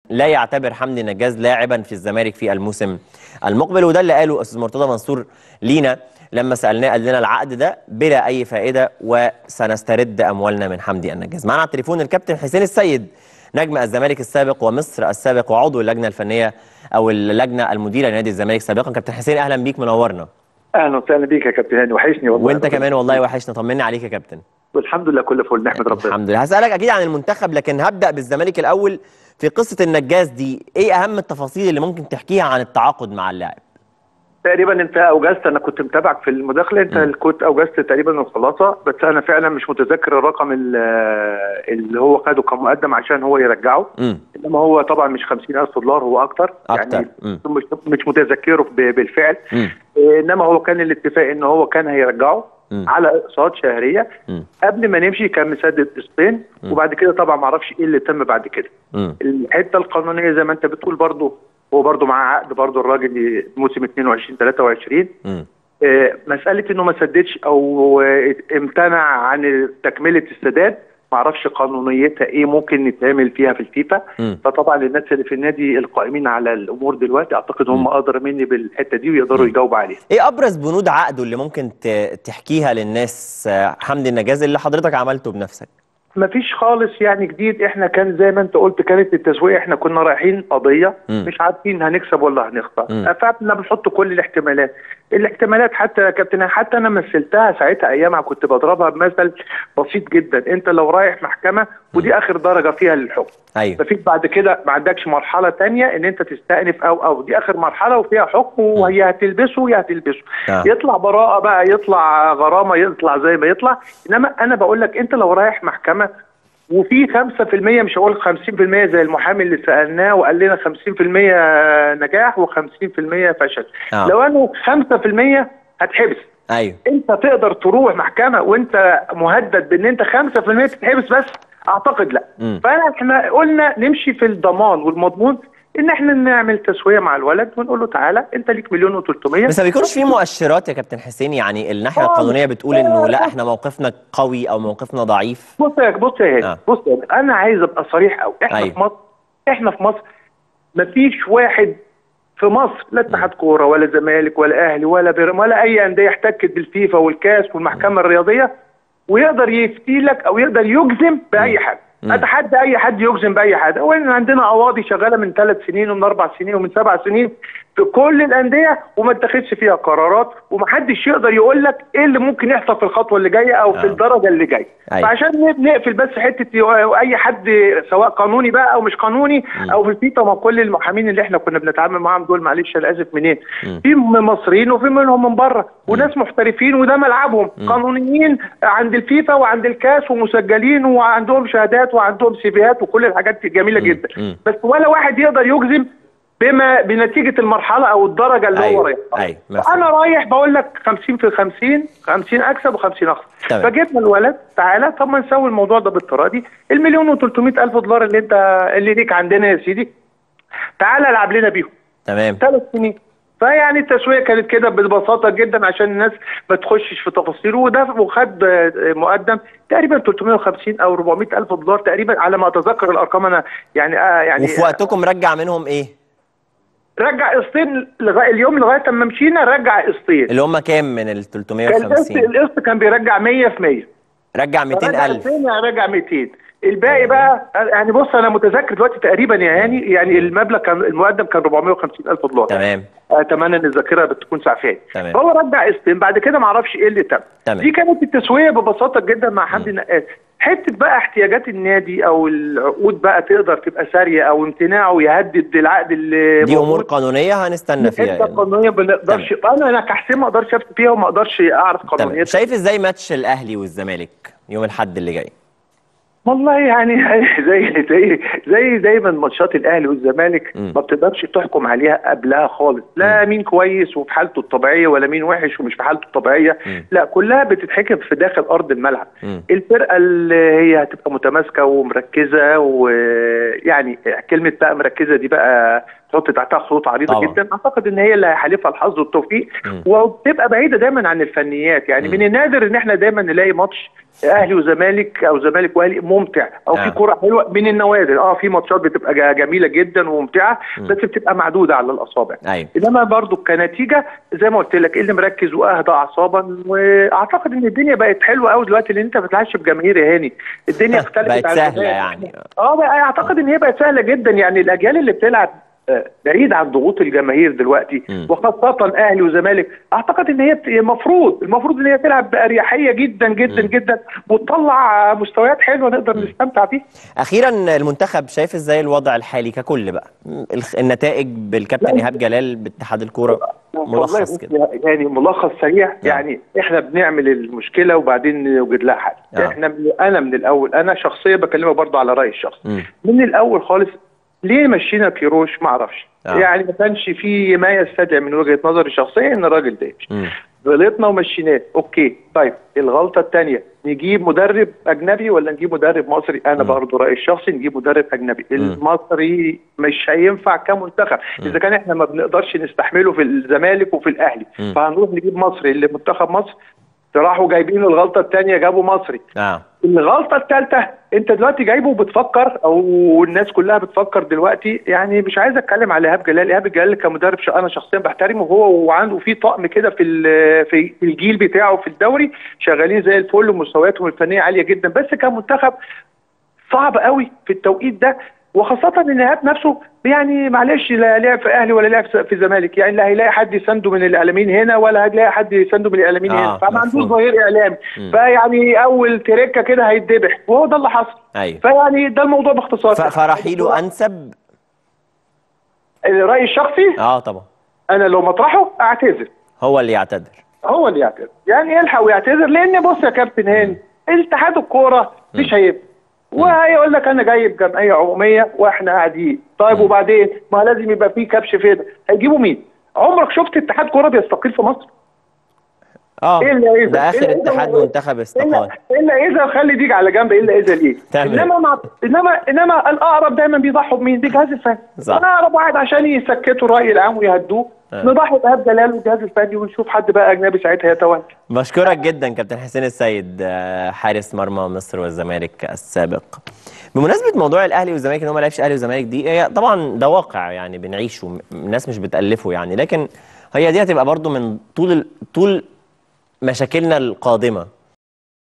لا يعتبر حمدي نجاز لاعبا في الزمالك في الموسم المقبل وده اللي قاله استاذ مرتضى منصور لينا لما سالناه قال لنا العقد ده بلا اي فائده وسنسترد اموالنا من حمدي النجاز معنا على التليفون الكابتن حسين السيد نجم الزمالك السابق ومصر السابق وعضو اللجنه الفنيه او اللجنه المديره لنادي الزمالك سابقا كابتن حسين اهلا بيك منورنا اهلا وسهلا بيك يا كابتن هاني وحشني والله وانت كمان والله وحشنا طمنا عليك يا كابتن والحمد لله كل فل نحمد ربنا الحمد لله هسالك اكيد عن المنتخب لكن هبدا بالزمالك الاول في قصه النجاز دي ايه اهم التفاصيل اللي ممكن تحكيها عن التعاقد مع اللاعب تقريبا انت اوجزت انا كنت متابعك في المداخله انت م. كنت اوجزت تقريبا الخلاصه بس انا فعلا مش متذكر الرقم اللي هو خده كمقدم عشان هو يرجعه م. انما هو طبعا مش 50000 دولار هو اكتر, أكتر. يعني م. مش مش متذكره بالفعل م. انما هو كان الاتفاق ان هو كان هيرجعه م. على اقساط شهريه م. قبل ما نمشي كان مسدد قسطين وبعد كده طبعا ما اعرفش ايه اللي تم بعد كده م. الحته القانونيه زي ما انت بتقول برضه هو برضه معاه عقد برضه الراجل موسم 22 23 آه مساله انه ما سددش او امتنع عن تكمله السداد ما اعرفش قانونيتها ايه ممكن نتعمل فيها في الفيفا م. فطبعا الناس اللي في النادي القائمين على الامور دلوقتي اعتقد هم ادرى مني بالحته دي ويقدروا يجاوبوا عليها ايه ابرز بنود عقده اللي ممكن تحكيها للناس حمدي النجاز اللي حضرتك عملته بنفسك ما فيش خالص يعني جديد احنا كان زي ما انت قلت كانت التسويق احنا كنا رايحين قضيه م. مش عارفين هنكسب ولا هنخسر فاحنا بنحط كل الاحتمالات الاحتمالات حتى يا كابتن حتى انا مثلتها ساعتها ايامها كنت بضربها بمثل بسيط جدا انت لو رايح محكمه ودي اخر درجه فيها للحكم ايوه مفيش بعد كده ما عندكش مرحله ثانيه ان انت تستأنف او او دي اخر مرحله وفيها حكم وهي هتلبسه يا هتلبسه آه. يطلع براءه بقى يطلع غرامه يطلع زي ما يطلع انما انا بقول لك انت لو رايح محكمه وفي 5% مش هقول 50% زي المحامي اللي سالناه وقال لنا 50% نجاح و50% فشل آه. لو انه 5% هتحبس ايوه انت تقدر تروح محكمه وانت مهدد بان انت 5% تتحبس بس اعتقد لا مم. فاحنا قلنا نمشي في الضمان والمضمون ان احنا نعمل تسويه مع الولد ونقول له تعالى انت ليك مليون و300 بس ما بيكونش في مؤشرات يا كابتن حسين يعني الناحيه آه. القانونيه بتقول انه لا احنا موقفنا قوي او موقفنا ضعيف بص يا بص يا هادي آه. بص يا هادي انا عايز ابقى صريح قوي احنا أيوة. في مصر احنا في مصر مفيش واحد في مصر لا اتحاد كوره ولا زمالك ولا اهلي ولا بيرم ولا اي انديه احتكت بالفيفا والكاس والمحكمه الرياضيه ويقدر يفتي لك او يقدر يجزم باي حاجه مم. اتحدى اي حد يجزم باي حاجه وان عندنا قواضي شغاله من ثلاث سنين ومن اربع سنين ومن سبع سنين في كل الانديه وما اتخذش فيها قرارات ومحدش يقدر يقول لك ايه اللي ممكن يحصل في الخطوه اللي جايه او آه. في الدرجه اللي جايه أيوة. فعشان ن- نقفل بس حته اي حد سواء قانوني بقى او مش قانوني مم. او في الفيفا ما كل المحامين اللي احنا كنا بنتعامل معاهم دول معلش انا اسف منين مم. في م- مصريين وفي منهم من بره وناس محترفين وده ملعبهم مم. قانونيين عند الفيفا وعند الكاس ومسجلين وعندهم شهادات وعندهم سيفيات وكل الحاجات الجميله مم. جدا مم. بس ولا واحد يقدر يجزم بما بنتيجه المرحله او الدرجه اللي هو ايوه رايح ايوه مفهوم. انا رايح بقول لك 50 في 50 50 اكسب و50 اخسر تمام. فجبنا الولد تعالى طب ما نسوي الموضوع ده بالطريقه المليون و300 الف دولار اللي انت اللي ليك عندنا يا سيدي تعالى العب لنا بيهم تمام ثلاث سنين فيعني التسويه كانت كده ببساطه جدا عشان الناس ما تخشش في تفاصيل وده وخد آه، مقدم تقريبا 350 او 400 الف دولار تقريبا على ما اتذكر الارقام انا يعني آه يعني وفي وقتكم رجع منهم ايه رجع قسطين لغايه اليوم لغايه اما مشينا رجع قسطين اللي هم كام من ال كان القسط 350 القسط كان بيرجع 100 في 100 رجع رجع 200000 2000 يعني رجع 200 الباقي بقى يعني بص انا متذكر دلوقتي تقريبا يا هاني يعني المبلغ كان المقدم كان 450 الف دولار تمام اتمنى ان الذاكره بتكون سعفاني تمام. فهو رجع قسطين بعد كده ما اعرفش ايه اللي تم تمام. دي كانت التسويه ببساطه جدا مع حمدي نقاش حته بقى احتياجات النادي او العقود بقى تقدر تبقى ساريه او امتناعه يهدد العقد اللي دي امور موجود. قانونيه هنستنى فيها حته يعني. قانونيه ما نقدرش انا انا كحسين ما اقدرش افتي فيها وما اقدرش اعرف تمام قانونيتها شايف ازاي ماتش الاهلي والزمالك يوم الاحد اللي جاي والله يعني زي زي زي دايما ماتشات الاهلي والزمالك مم. ما بتقدرش تحكم عليها قبلها خالص لا مين كويس وفي حالته الطبيعيه ولا مين وحش ومش في حالته الطبيعيه مم. لا كلها بتتحكم في داخل ارض الملعب مم. الفرقه اللي هي هتبقى متماسكه ومركزه ويعني كلمه بقى مركزه دي بقى تحط تحتها خطوط عريضه طبعا. جدا اعتقد ان هي اللي هيحالفها الحظ والتوفيق مم. وبتبقى بعيده دايما عن الفنيات يعني مم. من النادر ان احنا دايما نلاقي ماتش اهلي وزمالك او زمالك واهلي ممتع او آه. في كوره حلوه من النوادر اه في ماتشات بتبقى جا- جميله جدا وممتعه بس بتبقى معدوده على الاصابع ايوه انما برضو كنتيجه زي ما قلت لك اللي مركز واهدى اعصابا واعتقد ان الدنيا بقت حلوه قوي دلوقتي اللي انت ما بتلعبش بجماهير يا هاني الدنيا اختلفت بقت عن سهلة زمان. يعني. اه بقى اعتقد ان هي بقت سهله جدا يعني الاجيال اللي بتلعب آه، بعيد عن ضغوط الجماهير دلوقتي مم. وخاصه اهلي وزمالك اعتقد ان هي بت- المفروض المفروض ان هي تلعب باريحيه جدا جدا جدا وتطلع مستويات حلوه نقدر نستمتع بيها اخيرا المنتخب شايف ازاي الوضع الحالي ككل بقى الخ- النتائج بالكابتن لا. ايهاب جلال باتحاد الكوره والله ملخص بص كده يعني ملخص سريع يعني احنا بنعمل المشكله وبعدين نوجد لها حل آه. احنا من انا من الاول انا شخصيا بكلمك برضو على رايي الشخصي مم. من الاول خالص ليه مشينا كيروش ما اعرفش آه. يعني ما كانش في ما يستدعي من وجهه نظري الشخصيه ان الراجل ده يمشي مم. غلطنا ومشيناه اوكي طيب الغلطه الثانيه نجيب مدرب اجنبي ولا نجيب مدرب مصري انا برضو رايي الشخصي نجيب مدرب اجنبي المصري مش هينفع كمنتخب اذا كان احنا ما بنقدرش نستحمله في الزمالك وفي الاهلي مم. فهنروح نجيب مصري اللي منتخب مصر راحوا جايبين الغلطه الثانيه جابوا مصري اه الغلطه الثالثه انت دلوقتي جايبه وبتفكر او الناس كلها بتفكر دلوقتي يعني مش عايز اتكلم على ايهاب جلال ايهاب جلال كمدرب ش- انا شخصيا بحترمه هو وعنده في طقم كده في ال- في في الجيل بتاعه في الدوري شغالين زي الفل ومستوياتهم الفنيه عاليه جدا بس كمنتخب صعب قوي في التوقيت ده وخاصة ان ايهاب نفسه يعني معلش لا لعب في اهلي ولا لعب في زمالك يعني لا هيلاقي حد يسنده من الاعلاميين هنا ولا هيلاقي حد يسنده من الاعلاميين آه، هنا فما عندوش مفهوم. ظهير اعلامي مم. فيعني اول تركه كده هيتذبح وهو ده اللي حصل ايوه فيعني ده الموضوع باختصار ف- فرحيله انسب رايي الشخصي اه طبعا انا لو مطرحه اعتذر هو اللي يعتذر هو اللي يعتذر يعني يلحق ويعتذر لان بص يا كابتن هاني اتحاد الكوره مش هيبقى وهيقول لك انا جايب جمعيه عموميه واحنا قاعدين طيب وبعدين ما لازم يبقى في كبش فدا هيجيبوا مين عمرك شفت اتحاد كوره بيستقيل في مصر اه إلا إذا- ده اخر إلا إذا اتحاد هو- منتخب استقال الا الا اذا خلي ديك على جنب الا اذا ليه تمام. انما مع انما انما الاقرب دايما بيضحوا بمين بالجهاز الفني صح. انا اقرب واحد عشان يسكتوا الراي العام ويهدوه آه. نضحي بإيهاب جلال والجهاز الفني ونشوف حد بقى اجنبي ساعتها يتولى بشكرك جدا كابتن حسين السيد آه، حارس مرمى مصر والزمالك السابق بمناسبه موضوع الاهلي والزمالك ان هو ما لعبش اهلي وزمالك دي هي طبعا ده واقع يعني بنعيشه م- الناس مش بتالفه يعني لكن هي دي هتبقى برضو من طول ال- طول مشاكلنا القادمه